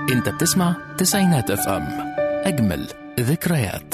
انت بتسمع تسعينات اف ام اجمل ذكريات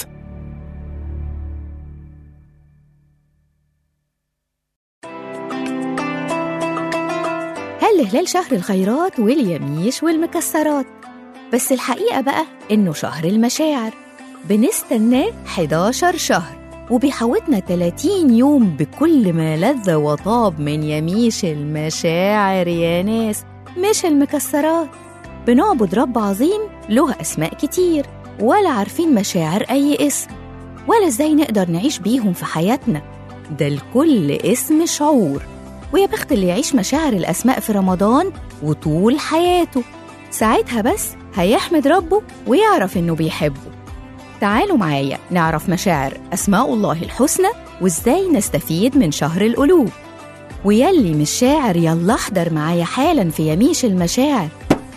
هل هلال شهر الخيرات واليميش والمكسرات بس الحقيقة بقى إنه شهر المشاعر بنستناه 11 شهر وبيحوطنا 30 يوم بكل ما لذ وطاب من يميش المشاعر يا ناس مش المكسرات بنعبد رب عظيم له أسماء كتير ولا عارفين مشاعر أي اسم ولا إزاي نقدر نعيش بيهم في حياتنا ده لكل اسم شعور ويا بخت اللي يعيش مشاعر الأسماء في رمضان وطول حياته ساعتها بس هيحمد ربه ويعرف إنه بيحبه تعالوا معايا نعرف مشاعر أسماء الله الحسنى وإزاي نستفيد من شهر القلوب ويلي مش شاعر يلا احضر معايا حالا في يميش المشاعر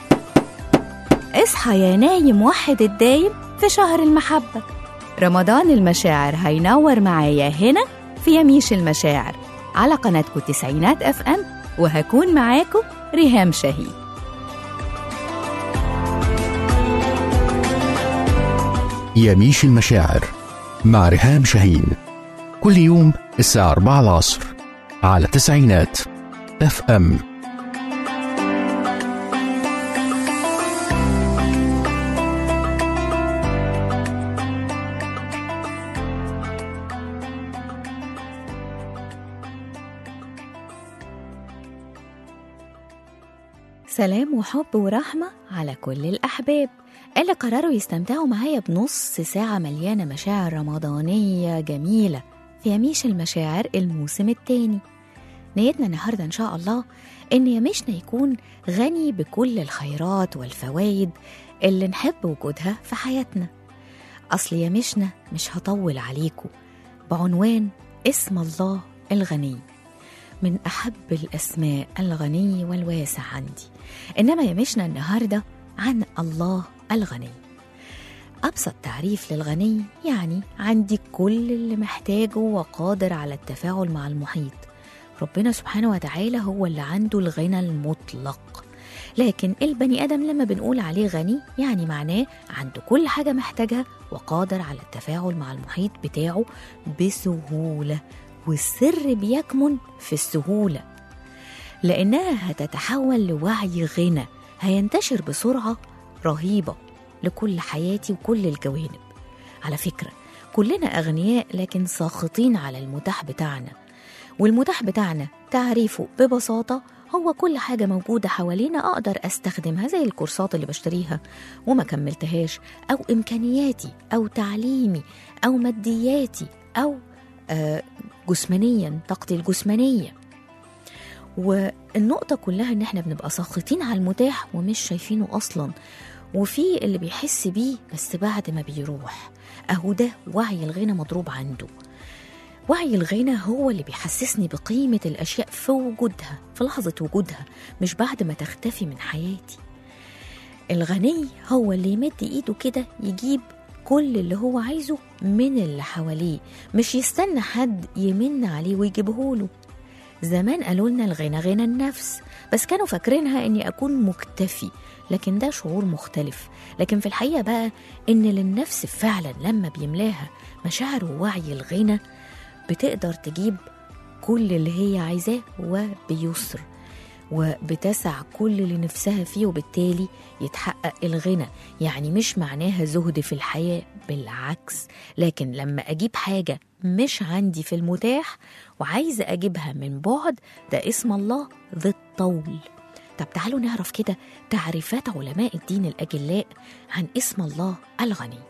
اصحى يا نايم وحد الدايم في شهر المحبة رمضان المشاعر هينور معايا هنا في يميش المشاعر على قناتكم تسعينات اف ام وهكون معاكم ريهام شهيد يميش المشاعر مع ريهام شاهين كل يوم الساعة 4 العصر على تسعينات اف ام سلام وحب ورحمة على كل الأحباب اللي قرروا يستمتعوا معايا بنص ساعة مليانة مشاعر رمضانية جميلة في يميش المشاعر الموسم التاني نيتنا النهاردة إن شاء الله إن يميشنا يكون غني بكل الخيرات والفوائد اللي نحب وجودها في حياتنا أصل يميشنا مش هطول عليكم بعنوان اسم الله الغني من أحب الأسماء الغني والواسع عندي إنما يمشنا النهاردة عن الله الغني أبسط تعريف للغني يعني عندي كل اللي محتاجه وقادر على التفاعل مع المحيط ربنا سبحانه وتعالى هو اللي عنده الغنى المطلق لكن البني آدم لما بنقول عليه غني يعني معناه عنده كل حاجة محتاجها وقادر على التفاعل مع المحيط بتاعه بسهولة والسر بيكمن في السهولة لأنها هتتحول لوعي غنى هينتشر بسرعة رهيبة لكل حياتي وكل الجوانب على فكرة كلنا أغنياء لكن ساخطين على المتاح بتاعنا والمتاح بتاعنا تعريفه ببساطة هو كل حاجة موجودة حوالينا أقدر أستخدمها زي الكورسات اللي بشتريها وما كملتهاش أو إمكانياتي أو تعليمي أو مادياتي أو آه جسمانيا طاقتي الجسمانية والنقطة كلها إن إحنا بنبقى ساخطين على المتاح ومش شايفينه أصلا وفي اللي بيحس بيه بس بعد ما بيروح أهو ده وعي الغنى مضروب عنده وعي الغنى هو اللي بيحسسني بقيمة الأشياء في وجودها في لحظة وجودها مش بعد ما تختفي من حياتي الغني هو اللي يمد إيده كده يجيب كل اللي هو عايزه من اللي حواليه مش يستنى حد يمن عليه ويجيبهوله زمان قالوا لنا الغنى غنى النفس بس كانوا فاكرينها اني اكون مكتفي لكن ده شعور مختلف لكن في الحقيقه بقى ان للنفس فعلا لما بيملاها مشاعر ووعي الغنى بتقدر تجيب كل اللي هي عايزاه وبيسر وبتسع كل اللي نفسها فيه وبالتالي يتحقق الغنى يعني مش معناها زهد في الحياة بالعكس لكن لما أجيب حاجة مش عندي في المتاح وعايزة أجيبها من بعد ده اسم الله ذي الطول طب تعالوا نعرف كده تعريفات علماء الدين الأجلاء عن اسم الله الغني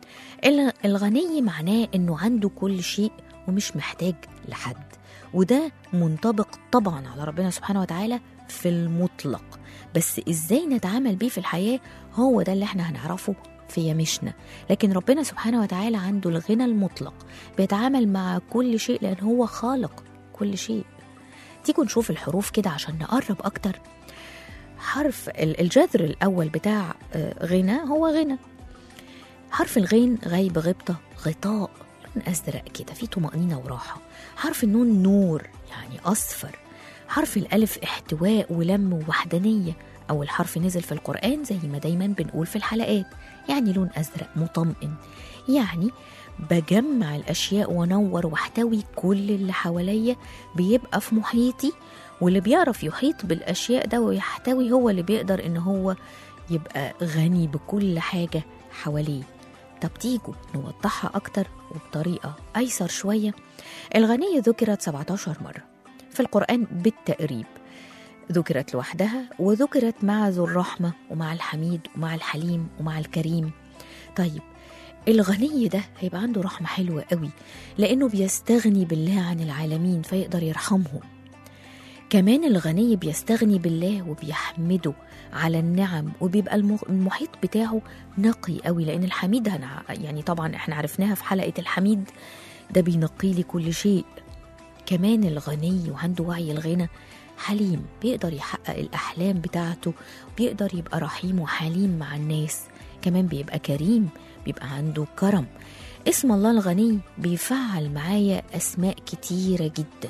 الغني معناه إنه عنده كل شيء ومش محتاج لحد وده منطبق طبعا على ربنا سبحانه وتعالى في المطلق بس ازاي نتعامل بيه في الحياه هو ده اللي احنا هنعرفه في يمشنا لكن ربنا سبحانه وتعالى عنده الغنى المطلق بيتعامل مع كل شيء لان هو خالق كل شيء تيجوا نشوف الحروف كده عشان نقرب اكتر حرف الجذر الاول بتاع غنى هو غنى حرف الغين غيب غبطه غطاء لون ازرق كده فيه طمانينه وراحه حرف النون نور يعني اصفر حرف الألف احتواء ولم ووحدانية أول حرف نزل في القرآن زي ما دايما بنقول في الحلقات يعني لون أزرق مطمئن يعني بجمع الأشياء وأنور واحتوي كل اللي حواليا بيبقى في محيطي واللي بيعرف يحيط بالأشياء ده ويحتوي هو اللي بيقدر إن هو يبقى غني بكل حاجة حواليه طب تيجوا نوضحها أكتر وبطريقة أيسر شوية الغنية ذكرت 17 مرة في القرآن بالتقريب ذكرت لوحدها وذكرت مع ذو الرحمة ومع الحميد ومع الحليم ومع الكريم طيب الغني ده هيبقى عنده رحمة حلوة قوي لأنه بيستغني بالله عن العالمين فيقدر يرحمهم كمان الغني بيستغني بالله وبيحمده على النعم وبيبقى الم- المحيط بتاعه نقي قوي لأن الحميد هنع... يعني طبعا احنا عرفناها في حلقة الحميد ده بينقي لي كل شيء كمان الغني وعنده وعي الغنى حليم بيقدر يحقق الأحلام بتاعته بيقدر يبقى رحيم وحليم مع الناس كمان بيبقى كريم بيبقى عنده كرم اسم الله الغني بيفعل معايا أسماء كتيرة جدا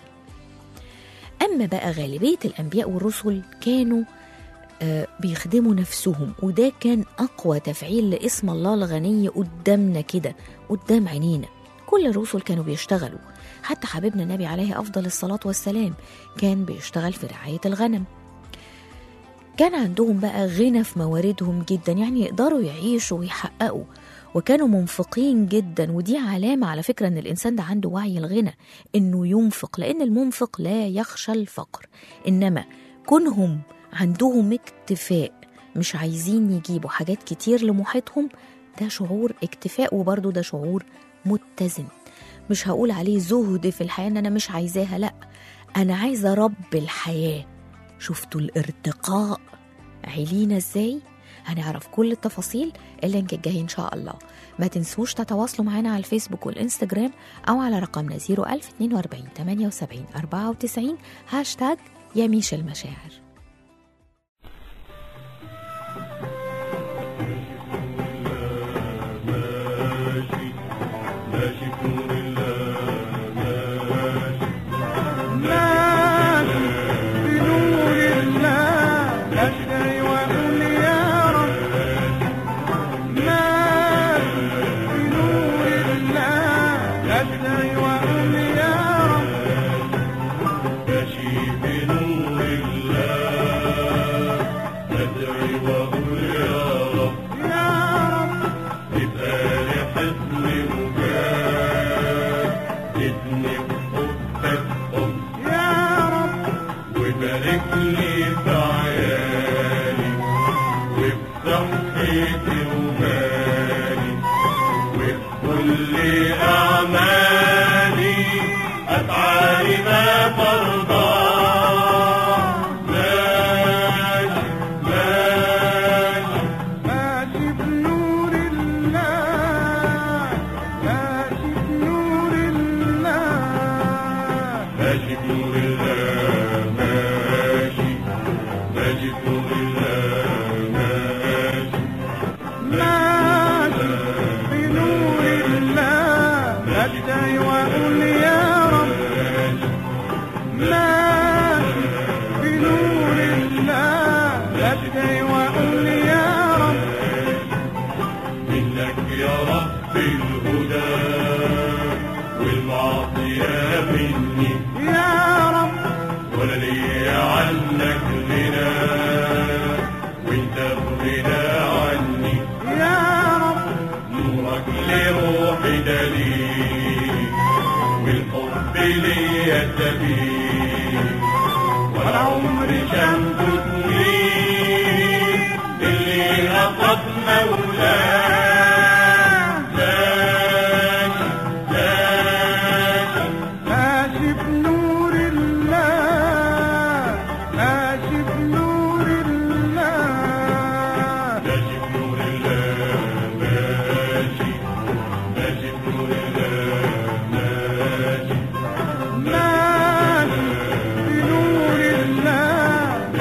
أما بقى غالبية الأنبياء والرسل كانوا آه، بيخدموا نفسهم وده كان أقوى تفعيل لاسم الله الغني قدامنا كده قدام عينينا كل الرسل كانوا بيشتغلوا حتى حبيبنا النبي عليه أفضل الصلاة والسلام كان بيشتغل في رعاية الغنم كان عندهم بقى غنى في مواردهم جدا يعني يقدروا يعيشوا ويحققوا وكانوا منفقين جدا ودي علامة على فكرة ان الانسان ده عنده وعي الغنى انه ينفق لان المنفق لا يخشى الفقر انما كونهم عندهم اكتفاء مش عايزين يجيبوا حاجات كتير لمحيطهم ده شعور اكتفاء وبرضه ده شعور متزن مش هقول عليه زهد في الحياة ان انا مش عايزاها لا انا عايزة رب الحياة شفتوا الارتقاء علينا ازاي هنعرف كل التفاصيل اللينك الجاي ان شاء الله ما تنسوش تتواصلوا معنا على الفيسبوك والانستجرام او على رقمنا 01042 78 94 هاشتاج يميش المشاعر ماشي ماشي بنور الله ماشي بنور الله أشتري وأقول يا رب ماشي بنور الله أشتري وأقول يا رب ماشي بنور الله أدعي وأقول يا رب يا رب تبقى لي حصن وجاه ادني بحبك حب يا رب وبارك لي في عيالي وفي صحتي ومالي وفي كل أعمالي أفعالي ما ترضى ماشي ماشي ماشي بنور الله ماشي بنور الله ماشي بنور الله ماشي ماشي بنور الله ماشي ماشي بنور الله أدعي وأقول يا رب ماشي بنور الله أدعي وأقول يا رب منك يا رب الهدى والمعصية مني يا رب ولا لي عنك غنى وانت بغنى عني يا رب نورك لروحي دليل والحب ليا سبيل ولا عمري شمس سنين اللي أقصد مولاه ماشي ماشي ماشي بنور الله ماشي بنور الله ماشي بنور الله ماشي ماشي بنور الله ماشي ماشي بنور الله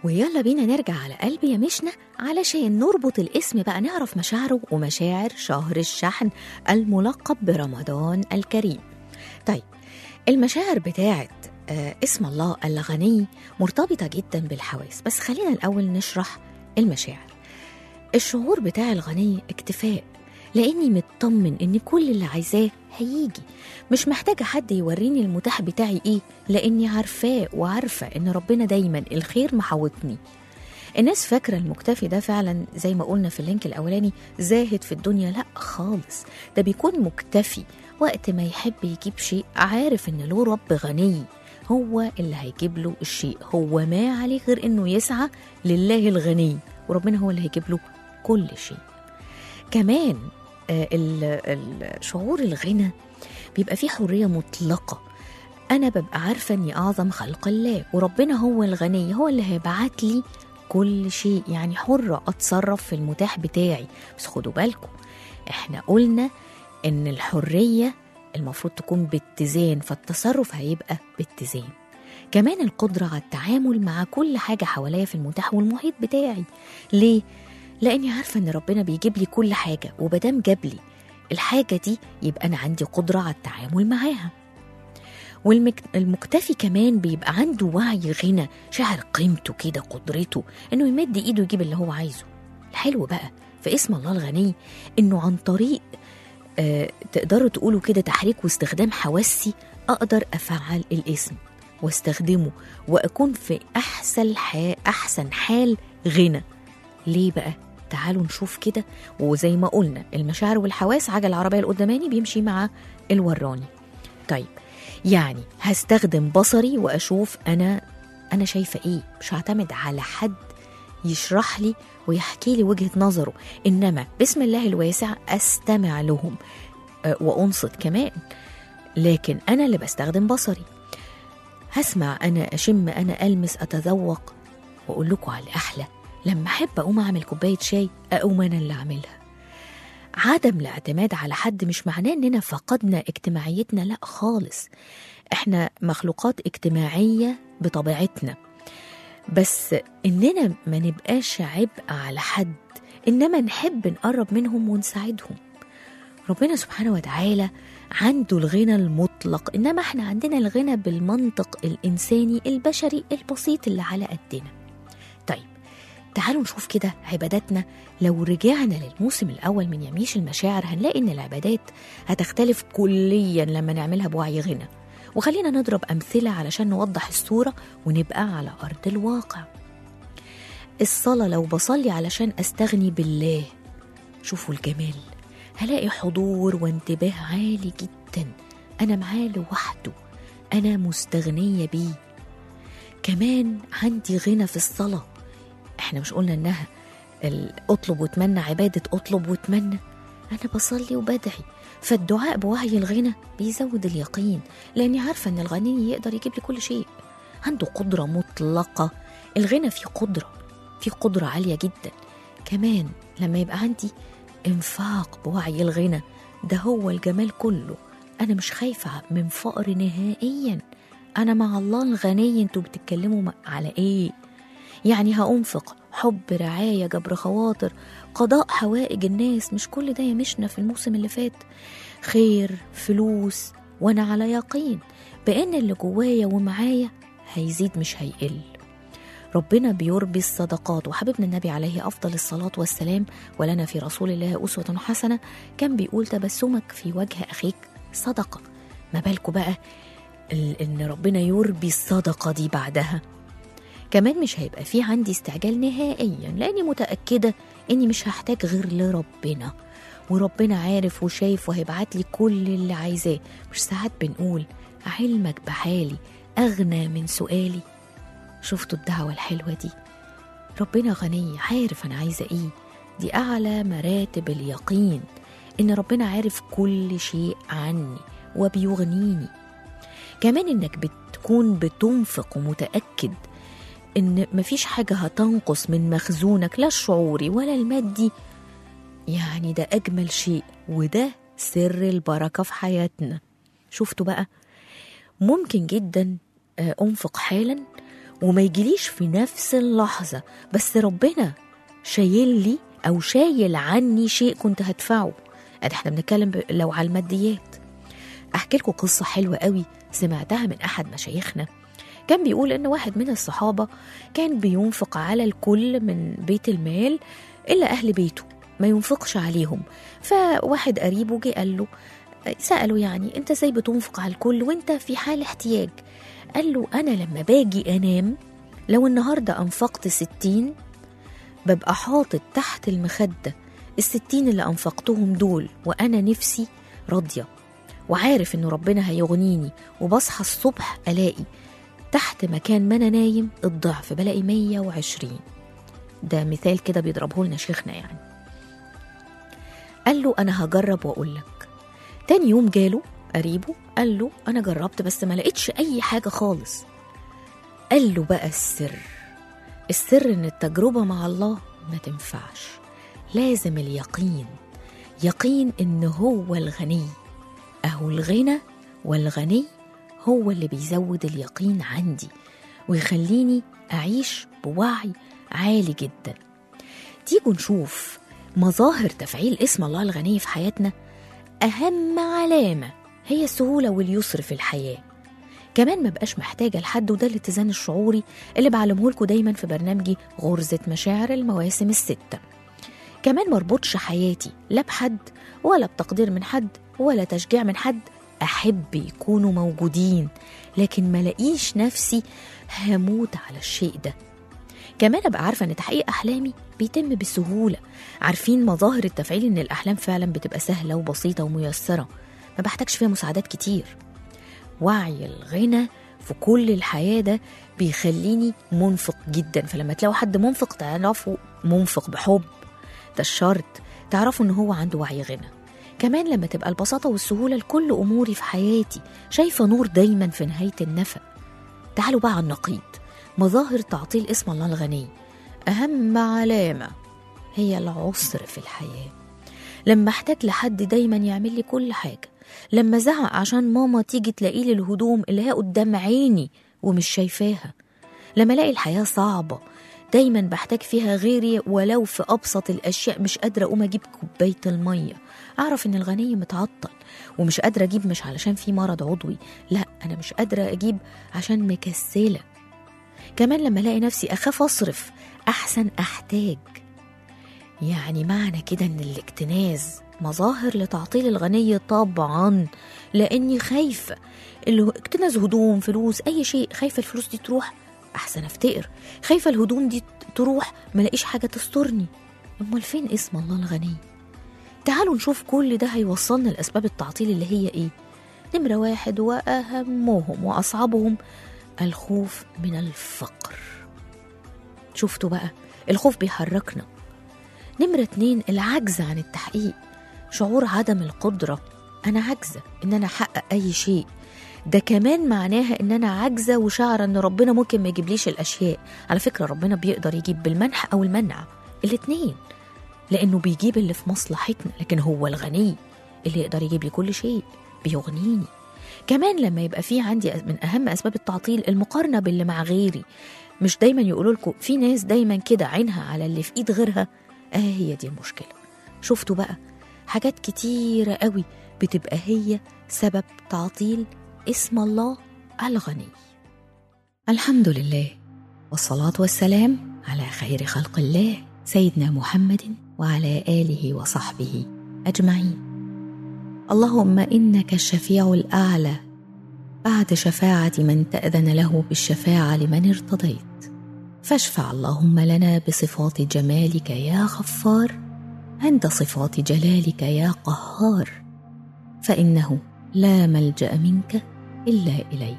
ويلا بينا نرجع على قلب يا مشنا علشان نربط الاسم بقى نعرف مشاعره ومشاعر شهر الشحن الملقب برمضان الكريم طيب المشاعر بتاعت آه اسم الله الغني مرتبطة جدا بالحواس بس خلينا الأول نشرح المشاعر الشعور بتاع الغني اكتفاء لاني مطمن ان كل اللي عايزاه هيجي مش محتاجه حد يوريني المتاح بتاعي ايه لاني عارفاه وعارفه ان ربنا دايما الخير محوطني الناس فاكره المكتفي ده فعلا زي ما قلنا في اللينك الاولاني زاهد في الدنيا لا خالص ده بيكون مكتفي وقت ما يحب يجيب شيء عارف ان له رب غني هو اللي هيجيب له الشيء هو ما عليه غير انه يسعى لله الغني وربنا هو اللي هيجيب له كل شيء كمان آه، ال- ال- شعور الغنى بيبقى فيه حرية مطلقة أنا ببقى عارفة إني أعظم خلق الله وربنا هو الغني هو اللي هيبعت لي كل شيء يعني حرة أتصرف في المتاح بتاعي بس خدوا بالكم إحنا قلنا إن الحرية المفروض تكون باتزان فالتصرف هيبقى باتزان كمان القدرة على التعامل مع كل حاجة حواليا في المتاح والمحيط بتاعي ليه؟ لاني عارفه ان ربنا بيجيب لي كل حاجه ومادام جاب لي الحاجه دي يبقى انا عندي قدره على التعامل معاها والمكتفي كمان بيبقى عنده وعي غنى شعر قيمته كده قدرته انه يمد ايده يجيب اللي هو عايزه الحلو بقى في اسم الله الغني انه عن طريق آه تقدروا تقولوا كده تحريك واستخدام حواسي اقدر افعل الاسم واستخدمه واكون في احسن حال احسن حال غنى ليه بقى؟ تعالوا نشوف كده وزي ما قلنا المشاعر والحواس عجل العربية القداماني بيمشي مع الوراني طيب يعني هستخدم بصري وأشوف أنا أنا شايفة إيه مش هعتمد على حد يشرح لي ويحكي لي وجهة نظره إنما بسم الله الواسع أستمع لهم أه، وأنصت كمان لكن أنا اللي بستخدم بصري هسمع أنا أشم أنا ألمس أتذوق وأقول لكم على الأحلى لما أحب أقوم أعمل كوباية شاي أقوم أنا اللي أعملها عدم الاعتماد على حد مش معناه إننا فقدنا اجتماعيتنا لا خالص إحنا مخلوقات اجتماعية بطبيعتنا بس إننا ما نبقاش عبء على حد إنما نحب نقرب منهم ونساعدهم ربنا سبحانه وتعالى عنده الغنى المطلق إنما إحنا عندنا الغنى بالمنطق الإنساني البشري البسيط اللي على قدنا طيب تعالوا نشوف كده عباداتنا لو رجعنا للموسم الأول من يميش المشاعر هنلاقي إن العبادات هتختلف كليا لما نعملها بوعي غنى وخلينا نضرب أمثلة علشان نوضح الصورة ونبقى على أرض الواقع الصلاة لو بصلي علشان أستغني بالله شوفوا الجمال هلاقي حضور وانتباه عالي جدا أنا معاه لوحده أنا مستغنية بيه كمان عندي غنى في الصلاة احنا مش قلنا انها ال- اطلب واتمنى عبادة اطلب واتمنى انا بصلي وبدعي فالدعاء بوعي الغنى بيزود اليقين لاني عارفة ان الغني يقدر يجيب لي كل شيء عنده قدرة مطلقة الغنى فيه قدرة فيه قدرة عالية جدا كمان لما يبقى عندي انفاق بوعي الغنى ده هو الجمال كله انا مش خايفة من فقر نهائيا انا مع الله الغني انتوا بتتكلموا م- على ايه يعني هأنفق حب رعاية جبر خواطر قضاء حوائج الناس مش كل ده يمشنا في الموسم اللي فات خير فلوس وأنا على يقين بأن اللي جوايا ومعايا هيزيد مش هيقل ربنا بيربي الصدقات وحبيبنا النبي عليه أفضل الصلاة والسلام ولنا في رسول الله أسوة حسنة كان بيقول تبسمك في وجه أخيك صدقة ما بالكوا بقى ال- إن ربنا يربي الصدقة دي بعدها كمان مش هيبقى في عندي استعجال نهائيا لاني متاكده اني مش هحتاج غير لربنا وربنا عارف وشايف وهيبعت لي كل اللي عايزاه مش ساعات بنقول علمك بحالي اغنى من سؤالي شفتوا الدعوه الحلوه دي ربنا غني عارف انا عايزه ايه دي اعلى مراتب اليقين ان ربنا عارف كل شيء عني وبيغنيني كمان انك بتكون بتنفق ومتاكد ان مفيش حاجه هتنقص من مخزونك لا الشعوري ولا المادي يعني ده اجمل شيء وده سر البركه في حياتنا شفتوا بقى ممكن جدا آه، انفق حالا وما يجيليش في نفس اللحظة بس ربنا شايل لي أو شايل عني شيء كنت هدفعه أدي احنا بنتكلم ب- لو على الماديات أحكي لكم قصة حلوة قوي سمعتها من أحد مشايخنا كان بيقول إن واحد من الصحابة كان بينفق على الكل من بيت المال إلا أهل بيته ما ينفقش عليهم فواحد قريبه جه قال له سأله يعني أنت ازاي بتنفق على الكل وأنت في حال احتياج قال له أنا لما باجي أنام لو النهاردة أنفقت ستين ببقى حاطط تحت المخدة الستين اللي أنفقتهم دول وأنا نفسي راضية وعارف إنه ربنا هيغنيني وبصحى الصبح ألاقي تحت مكان ما أنا نايم الضعف بلاقي مية وعشرين ده مثال كده بيضربه لنا شيخنا يعني قال له أنا هجرب وأقول لك تاني يوم جاله قريبه قال له أنا جربت بس ما لقيتش أي حاجة خالص قال له بقى السر السر إن التجربة مع الله ما تنفعش لازم اليقين يقين إن هو الغني أهو الغنى والغني هو اللي بيزود اليقين عندي ويخليني أعيش بوعي عالي جدا تيجوا نشوف مظاهر تفعيل اسم الله الغني في حياتنا أهم علامة هي السهولة واليسر في الحياة كمان ما بقاش محتاجة لحد وده الاتزان الشعوري اللي بعلمه لكم دايما في برنامجي غرزة مشاعر المواسم الستة كمان مربوطش حياتي لا بحد ولا بتقدير من حد ولا تشجيع من حد أحب يكونوا موجودين لكن ما لاقيش نفسي هموت على الشيء ده كمان ابقى عارفه ان تحقيق احلامي بيتم بسهوله عارفين مظاهر التفعيل ان الاحلام فعلا بتبقى سهله وبسيطه وميسره ما بحتاجش فيها مساعدات كتير وعي الغنى في كل الحياه ده بيخليني منفق جدا فلما تلاقوا حد منفق تعرفوا منفق بحب ده الشرط تعرفوا ان هو عنده وعي غنى كمان لما تبقى البساطه والسهوله لكل اموري في حياتي شايفه نور دايما في نهايه النفق تعالوا بقى على النقيض مظاهر تعطيل اسم الله الغني أهم علامة هي العسر في الحياة لما احتاج لحد دايما يعمل لي كل حاجة لما زعق عشان ماما تيجي تلاقي لي الهدوم اللي هي قدام عيني ومش شايفاها لما الاقي الحياة صعبة دايما بحتاج فيها غيري ولو في أبسط الأشياء مش قادرة أقوم أجيب كوباية المية أعرف إن الغني متعطل ومش قادرة أجيب مش علشان في مرض عضوي لا أنا مش قادرة أجيب عشان مكسلة كمان لما الاقي نفسي اخاف اصرف احسن احتاج يعني معنى كده ان الاكتناز مظاهر لتعطيل الغني طبعا لاني خايفه اللي هو اكتناز هدوم فلوس اي شيء خايفه الفلوس دي تروح احسن افتقر خايفه الهدوم دي تروح ما لاقيش حاجه تسترني امال فين اسم الله الغني تعالوا نشوف كل ده هيوصلنا لاسباب التعطيل اللي هي ايه نمره واحد واهمهم واصعبهم الخوف من الفقر شفتوا بقى الخوف بيحركنا نمرة اتنين العجز عن التحقيق شعور عدم القدرة أنا عاجزة إن أنا أحقق أي شيء ده كمان معناها إن أنا عاجزة وشعرة إن ربنا ممكن ما يجيبليش الأشياء على فكرة ربنا بيقدر يجيب بالمنح أو المنع الاتنين لأنه بيجيب اللي في مصلحتنا لكن هو الغني اللي يقدر يجيب لي كل شيء بيغنيني كمان لما يبقى في عندي من اهم اسباب التعطيل المقارنه باللي مع غيري مش دايما يقولوا لكم في ناس دايما كده عينها على اللي في ايد غيرها اه هي دي المشكله شفتوا بقى حاجات كتيره قوي بتبقى هي سبب تعطيل اسم الله الغني الحمد لله والصلاه والسلام على خير خلق الله سيدنا محمد وعلى اله وصحبه اجمعين اللهم انك الشفيع الاعلى بعد شفاعه من تاذن له بالشفاعه لمن ارتضيت فاشفع اللهم لنا بصفات جمالك يا غفار عند صفات جلالك يا قهار فانه لا ملجا منك الا اليك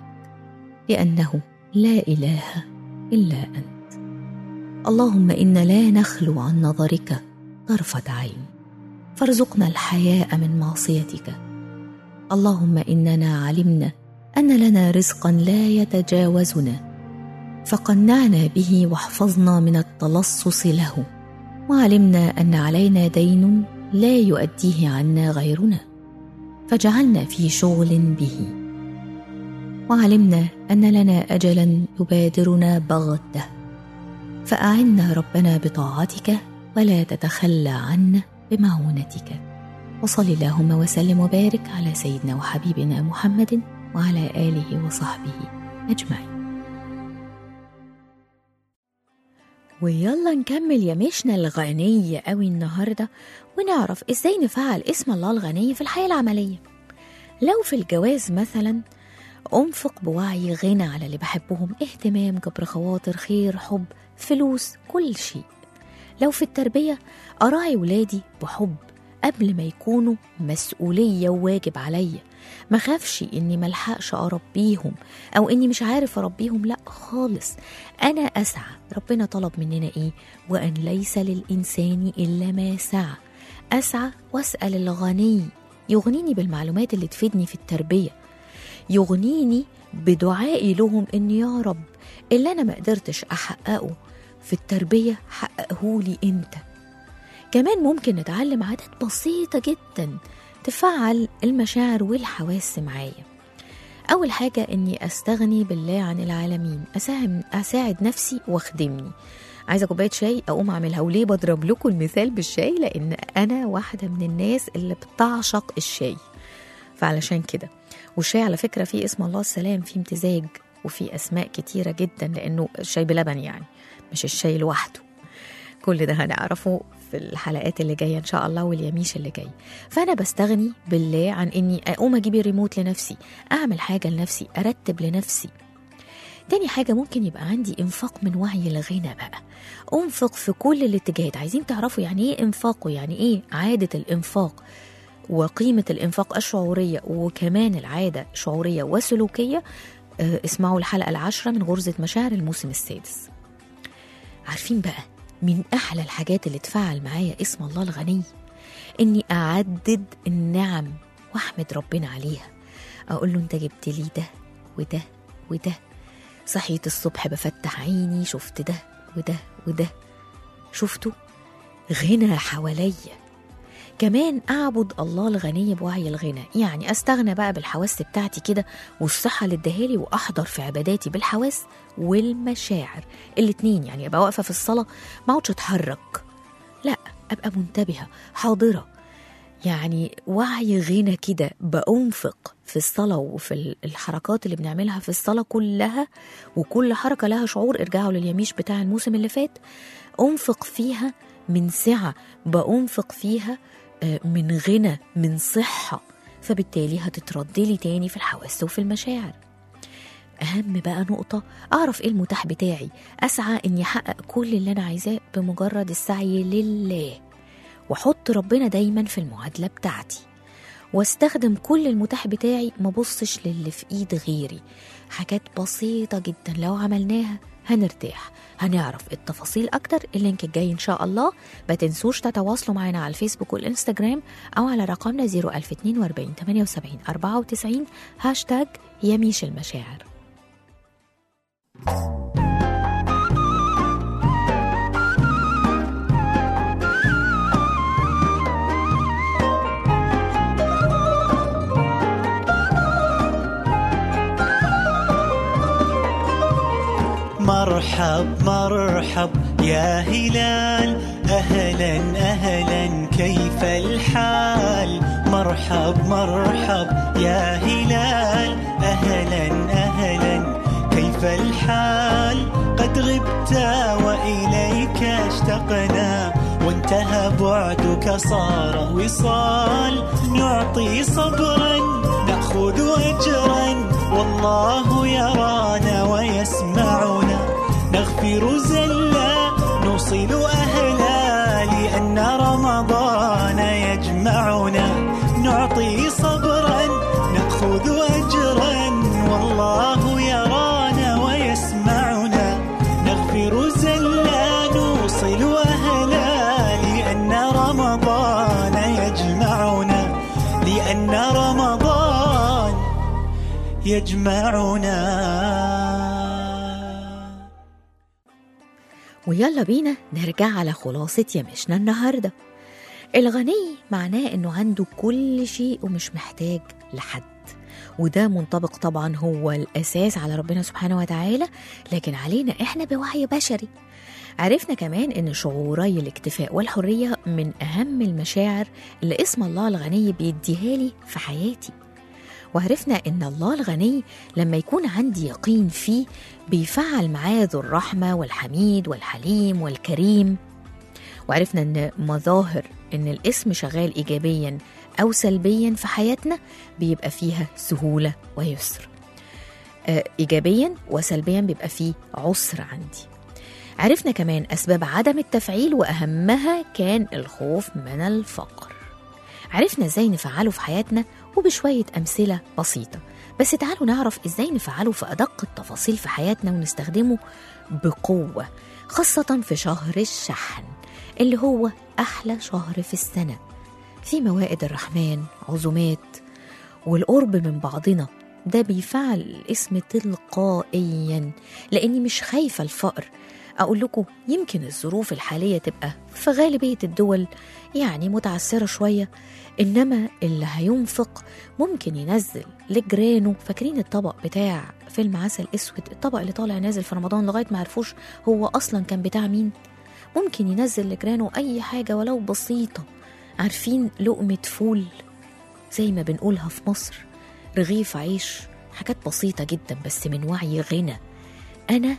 لانه لا اله الا انت اللهم انا لا نخلو عن نظرك طرفه عين فارزقنا الحياء من معصيتك اللهم اننا علمنا ان لنا رزقا لا يتجاوزنا فقنعنا به واحفظنا من التلصص له وعلمنا ان علينا دين لا يؤديه عنا غيرنا فجعلنا في شغل به وعلمنا أن لنا أجلا يبادرنا بغتة فأعنا ربنا بطاعتك ولا تتخلى عنا بمعونتك وصل اللهم وسلم وبارك على سيدنا وحبيبنا محمد وعلى آله وصحبه أجمعين ويلا نكمل يمشنا الغنية قوي النهاردة ونعرف ازاي نفعل اسم الله الغني في الحياة العملية لو في الجواز مثلا أنفق بوعي غنى على اللي بحبهم اهتمام جبر خواطر خير حب فلوس كل شيء لو في التربية أراعي ولادي بحب قبل ما يكونوا مسؤولية وواجب عليا ما خافش إني ملحقش أربيهم أو إني مش عارف أربيهم لأ خالص أنا أسعى ربنا طلب مننا إيه وأن ليس للإنسان إلا ما سعى أسعى وأسأل الغني يغنيني بالمعلومات اللي تفيدني في التربية يغنيني بدعائي لهم إن يا رب اللي أنا ما قدرتش أحققه في التربية حققهولي أنت كمان ممكن نتعلم عادات بسيطة جدا تفعل المشاعر والحواس معايا أول حاجة إني أستغني بالله عن العالمين أساهم أساعد نفسي وأخدمني عايزة كوباية شاي أقوم أعملها وليه بضرب لكم المثال بالشاي لأن أنا واحدة من الناس اللي بتعشق الشاي فعلشان كده والشاي على فكرة فيه اسم الله السلام فيه امتزاج وفيه أسماء كتيرة جدا لأنه الشاي بلبن يعني مش الشاي لوحده كل ده هنعرفه في الحلقات اللي جايه ان شاء الله واليميش اللي جاي فانا بستغني بالله عن اني اقوم اجيب الريموت لنفسي اعمل حاجه لنفسي ارتب لنفسي تاني حاجة ممكن يبقى عندي إنفاق من وعي الغنى بقى أنفق في كل الاتجاهات عايزين تعرفوا يعني إيه إنفاق ويعني إيه عادة الإنفاق وقيمة الإنفاق الشعورية وكمان العادة شعورية وسلوكية آه، اسمعوا الحلقة العاشرة من غرزة مشاعر الموسم السادس عارفين بقى من أحلى الحاجات اللي تفعل معايا اسم الله الغني إني أعدد النعم وأحمد ربنا عليها أقول له أنت جبت لي ده وده وده صحيت الصبح بفتح عيني شفت ده وده وده شفتوا غنى حواليا كمان أعبد الله الغني بوعي الغنى يعني أستغنى بقى بالحواس بتاعتي كده والصحة اللي اداهالي وأحضر في عباداتي بالحواس والمشاعر الاتنين يعني أبقى واقفة في الصلاة ما اقعدش أتحرك لا أبقى منتبهة حاضرة يعني وعي غنى كده بأنفق في الصلاة وفي ال- الحركات اللي بنعملها في الصلاة كلها وكل حركة لها شعور ارجعوا لليميش بتاع الموسم اللي فات أنفق فيها من سعة بأنفق فيها آه، من غنى من صحة فبالتالي هتترد لي تاني في الحواس وفي المشاعر أهم بقى نقطة أعرف إيه المتاح بتاعي أسعى إني أحقق كل اللي أنا عايزاه بمجرد السعي لله وأحط ربنا دايما في المعادلة بتاعتي واستخدم كل المتاح بتاعي ما بصش للي في ايد غيري حاجات بسيطة جدا لو عملناها هنرتاح هنعرف التفاصيل أكتر اللينك الجاي إن شاء الله ما تنسوش تتواصلوا معنا على الفيسبوك والإنستجرام أو على رقمنا 01042 78 94 هاشتاج يميش المشاعر مرحب مرحب يا هلال أهلا أهلا كيف الحال مرحب مرحب يا هلال أهلا أهلا كيف الحال قد غبت وإليك اشتقنا وانتهى بعدك صار وصال نعطي صبرا نأخذ أجرا والله يرانا ويسمعنا نغفر زلا نوصل أهلا لأن رمضان يجمعنا نعطي صبرا نأخذ أجرا والله يرانا ويسمعنا نغفر زلا نوصل أهلا لأن رمضان يجمعنا لأن رمضان يجمعنا ويلا بينا نرجع على خلاصة يمشنا النهاردة الغني معناه انه عنده كل شيء ومش محتاج لحد وده منطبق طبعا هو الأساس على ربنا سبحانه وتعالى لكن علينا إحنا بوعي بشري عرفنا كمان إن شعوري الاكتفاء والحرية من أهم المشاعر اللي اسم الله الغني بيديها لي في حياتي وعرفنا إن الله الغني لما يكون عندي يقين فيه بيفعل معاه ذو الرحمة والحميد والحليم والكريم وعرفنا إن مظاهر إن الاسم شغال إيجابيا أو سلبيا في حياتنا بيبقى فيها سهولة ويسر آه، إيجابيا وسلبيا بيبقى فيه عسر عندي عرفنا كمان أسباب عدم التفعيل وأهمها كان الخوف من الفقر عرفنا ازاي نفعله في حياتنا وبشوية أمثلة بسيطة بس تعالوا نعرف ازاي نفعله في أدق التفاصيل في حياتنا ونستخدمه بقوة خاصة في شهر الشحن اللي هو أحلى شهر في السنة في موائد الرحمن عزومات والقرب من بعضنا ده بيفعل الاسم تلقائيا لاني مش خايفه الفقر اقول لكم يمكن الظروف الحاليه تبقى في غالبيه الدول يعني متعثره شويه انما اللي هينفق ممكن ينزل لجيرانه فاكرين الطبق بتاع فيلم عسل اسود الطبق اللي طالع نازل في رمضان لغايه ما عرفوش هو اصلا كان بتاع مين ممكن ينزل لجيرانه اي حاجه ولو بسيطه عارفين لقمه فول زي ما بنقولها في مصر رغيف عيش حاجات بسيطة جدا بس من وعي غنى أنا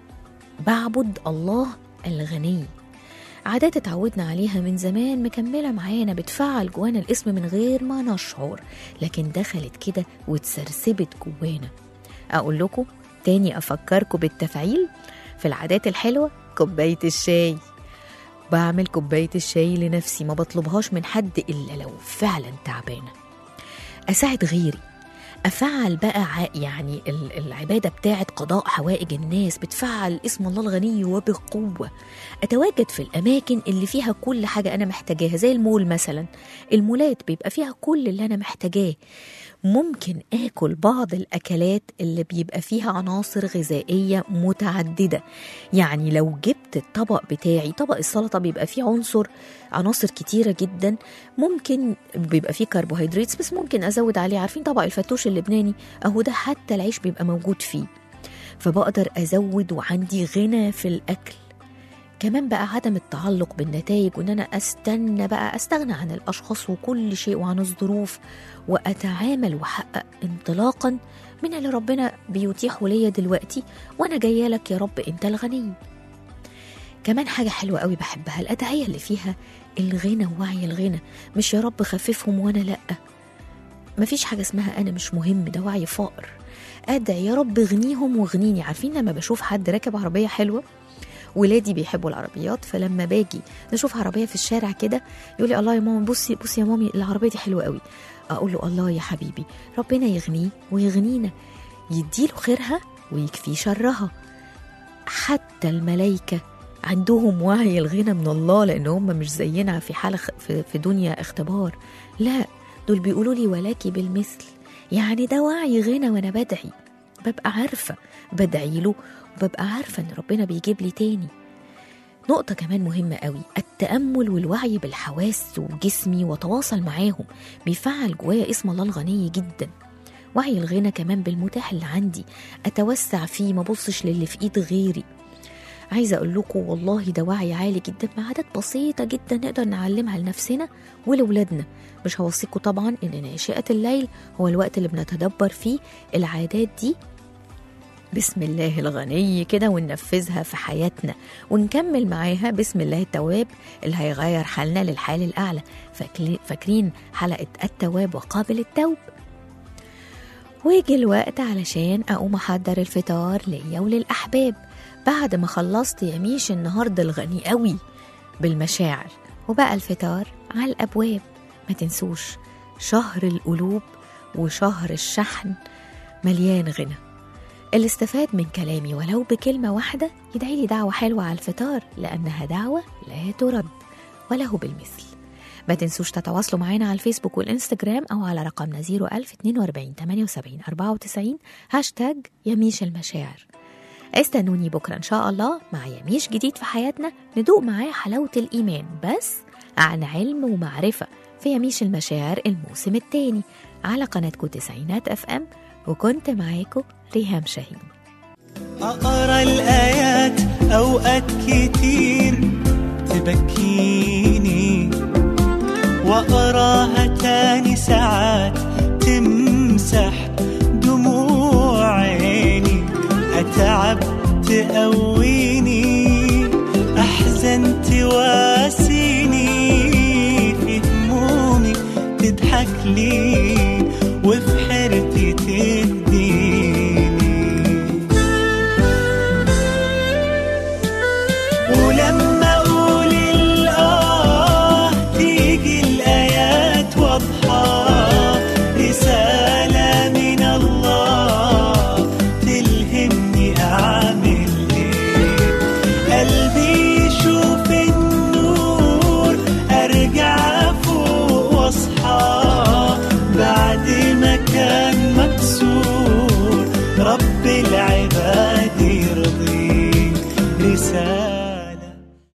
بعبد الله الغني عادات اتعودنا عليها من زمان مكملة معانا بتفعل جوانا الاسم من غير ما نشعر لكن دخلت كده واتسرسبت جوانا أقول لكم تاني أفكركم بالتفعيل في العادات الحلوة كوباية الشاي بعمل كوباية الشاي لنفسي ما بطلبهاش من حد إلا لو فعلا تعبانة أساعد غيري أفعل بقى ع- يعني ال- العبادة بتاعة قضاء حوائج الناس بتفعل اسم الله الغني وبقوة أتواجد في الأماكن اللي فيها كل حاجة أنا محتاجاها زي المول مثلا المولات بيبقى فيها كل اللي أنا محتاجاه ممكن آكل بعض الأكلات اللي بيبقى فيها عناصر غذائية متعددة يعني لو جبت الطبق بتاعي طبق السلطة بيبقى فيه عنصر عناصر كتيرة جدا ممكن بيبقى فيه كربوهيدرات بس ممكن أزود عليه عارفين طبق الفتوش اللبناني أهو ده حتى العيش بيبقى موجود فيه فبقدر أزود وعندي غنى في الأكل كمان بقى عدم التعلق بالنتائج وان انا استنى بقى استغنى عن الاشخاص وكل شيء وعن الظروف واتعامل واحقق انطلاقا من اللي ربنا بيتيحه ليا دلوقتي وانا جايه لك يا رب انت الغني كمان حاجه حلوه قوي بحبها الادعيه اللي فيها الغنى ووعي الغنى مش يا رب خففهم وانا لا مفيش حاجه اسمها انا مش مهم ده وعي فقر ادعي يا رب اغنيهم واغنيني عارفين لما بشوف حد راكب عربيه حلوه ولادي بيحبوا العربيات فلما باجي نشوف عربيه في الشارع كده يقول لي الله يا ماما بصي بصي يا مامي العربيه دي حلوه قوي اقول له الله يا حبيبي ربنا يغنيه ويغنينا يديله خيرها ويكفيه شرها حتى الملائكه عندهم وعي الغنى من الله لان هم مش زينا في حاله خ- في في دنيا اختبار لا دول بيقولوا لي ولك بالمثل يعني ده وعي غنى وانا بدعي ببقى عارفه بدعي له وببقى عارفه ان ربنا بيجيب لي تاني نقطة كمان مهمة قوي التأمل والوعي بالحواس وجسمي وتواصل معاهم بيفعل جوايا اسم الله الغني جدا وعي الغنى كمان بالمتاح اللي عندي أتوسع فيه ما بصش للي في إيد غيري عايزة أقول لكم والله ده وعي عالي جدا مع عادات بسيطة جدا نقدر نعلمها لنفسنا ولولادنا مش هوصيكم طبعا إن ناشئة الليل هو الوقت اللي بنتدبر فيه العادات دي بسم الله الغني كده وننفذها في حياتنا ونكمل معاها بسم الله التواب اللي هيغير حالنا للحال الأعلى فاكلي- فاكرين حلقة التواب وقابل التوب ويجي الوقت علشان أقوم أحضر الفطار ليا وللأحباب بعد ما خلصت يميش النهاردة الغني قوي بالمشاعر وبقى الفطار على الأبواب ما تنسوش شهر القلوب وشهر الشحن مليان غنى اللي استفاد من كلامي ولو بكلمة واحدة يدعي لي دعوة حلوة على الفطار لأنها دعوة لا ترد وله بالمثل ما تنسوش تتواصلوا معانا على الفيسبوك والإنستجرام أو على رقمنا 01042 78 94 هاشتاج يميش المشاعر استنوني بكرة إن شاء الله مع يميش جديد في حياتنا ندوق معاه حلاوة الإيمان بس عن علم ومعرفة في يميش المشاعر الموسم الثاني على قناتكم تسعينات اف ام وكنت معاكم ريهام شاهين أقرأ الآيات أوقات كتير تبكيني وأقراها تاني ساعات تمسح دموع عيني أتعب تقويني أحزن تواسيني في همومي تضحك لي وفي حيرتي تهديني ولما اقول الاه تيجي الايات واضحه رساله من الله تلهمني اعمل ايه قلبي يشوف النور ارجع فوق واصحى بعد ما كان مكسور رب العباد يرضيه رسالة